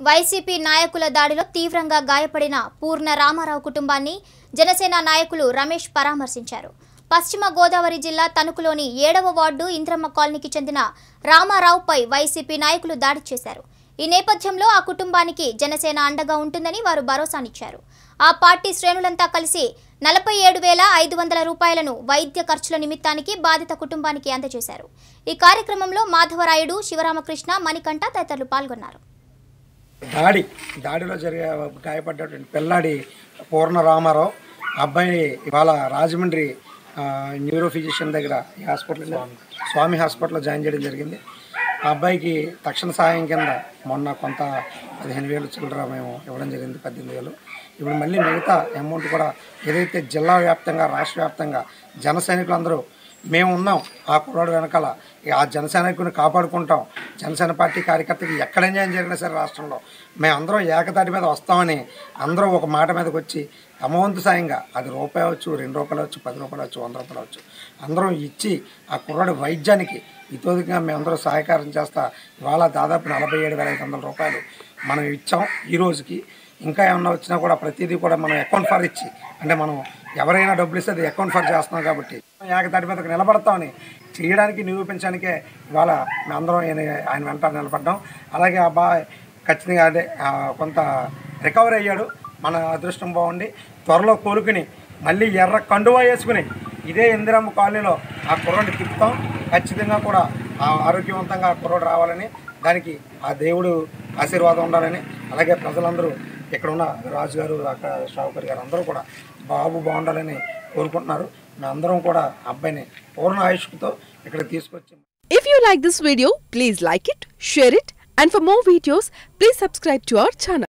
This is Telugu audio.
వైసీపీ నాయకుల దాడిలో తీవ్రంగా గాయపడిన పూర్ణ రామారావు కుటుంబాన్ని జనసేన నాయకులు రమేష్ పరామర్శించారు పశ్చిమ గోదావరి జిల్లా తణుకులోని ఏడవ వార్డు ఇంద్రమ్మ కాలనీకి చెందిన రామారావుపై వైసీపీ నాయకులు దాడి చేశారు ఈ నేపథ్యంలో ఆ కుటుంబానికి జనసేన అండగా ఉంటుందని వారు భరోసానిచ్చారు ఆ పార్టీ శ్రేణులంతా కలిసి నలభై ఏడు వేల ఐదు వందల రూపాయలను వైద్య ఖర్చుల నిమిత్తానికి బాధిత కుటుంబానికి అందజేశారు ఈ కార్యక్రమంలో మాధవరాయుడు శివరామకృష్ణ మణికంఠ తదితరులు పాల్గొన్నారు దాడి దాడిలో జరిగే గాయపడ్డటువంటి పిల్లాడి పూర్ణ రామారావు అబ్బాయి ఇవాళ రాజమండ్రి ఆ, న్యూరో ఫిజిషియన్ దగ్గర ఈ హాస్పిటల్ స్వామి హాస్పిటల్లో జాయిన్ చేయడం జరిగింది ఆ అబ్బాయికి తక్షణ సహాయం కింద మొన్న కొంత పదిహేను వేలు చిల్లర మేము ఇవ్వడం జరిగింది పద్దెనిమిది వేలు ఇప్పుడు మళ్ళీ మిగతా అమౌంట్ కూడా ఏదైతే జిల్లా వ్యాప్తంగా రాష్ట్ర వ్యాప్తంగా జన సైనికులందరూ మేము ఉన్నాం ఆ కుర్రాడు వెనకాల ఈ ఆ జనసేనకుని కాపాడుకుంటాం జనసేన పార్టీ కార్యకర్తకి ఎక్కడ అన్యాయం జరిగినా సరే రాష్ట్రంలో మేము అందరం ఏకతాటి మీద వస్తామని అందరూ ఒక మాట మీదకి వచ్చి అమౌంట్ సాయంగా అది రూపాయి అవచ్చు రెండు రూపాయలు అవచ్చు పది రూపాయలు అవచ్చు వంద రూపాయలు అవచ్చు అందరం ఇచ్చి ఆ కుర్రాడి వైద్యానికి ఇతోదిగా మేమందరం సహకారం చేస్తా ఇవాళ దాదాపు నలభై ఏడు వేల ఐదు వందల రూపాయలు మనం ఇచ్చాం ఈ రోజుకి ఇంకా ఏమన్నా వచ్చినా కూడా ప్రతిదీ కూడా మనం అకౌంట్ ఫర్ ఇచ్చి అంటే మనం ఎవరైనా డబ్బులు ఇస్తే అది అకౌంట్ ఫర్ చేస్తున్నాం కాబట్టి ఏకతాటి మీదకి నిలబడతామని చేయడానికి నిరూపించడానికే ఇవాళ మేమందరం ఆయన ఆయన వెంట నిలబడ్డాం అలాగే ఆ అబ్బాయి ఖచ్చితంగా అదే ఆ, కొంత రికవర్ అయ్యాడు మన అదృష్టం బాగుండి త్వరలో కోలుకుని మళ్ళీ ఎర్ర కండువా వేసుకుని ఇదే ఇందిరమ్మ కాలనీలో ఆ కుర్రోడిని తిప్పుతాం ఖచ్చితంగా కూడా ఆ ఆరోగ్యవంతంగా ఆ కుర్రోడు రావాలని దానికి ఆ దేవుడు ఆశీర్వాదం ఉండాలని అలాగే ప్రజలందరూ ఇక్కడ ఉన్న రాజు గారు అక్కడ షావుకర్ గారు అందరూ కూడా బాబు బాగుండాలని కోరుకుంటున్నారు మేమందరం కూడా అబ్బాయిని పూర్ణ ఆయుష్తో ఇక్కడ తీసుకొచ్చి If you like this video, please like it, share it, and for more videos, please subscribe to our channel.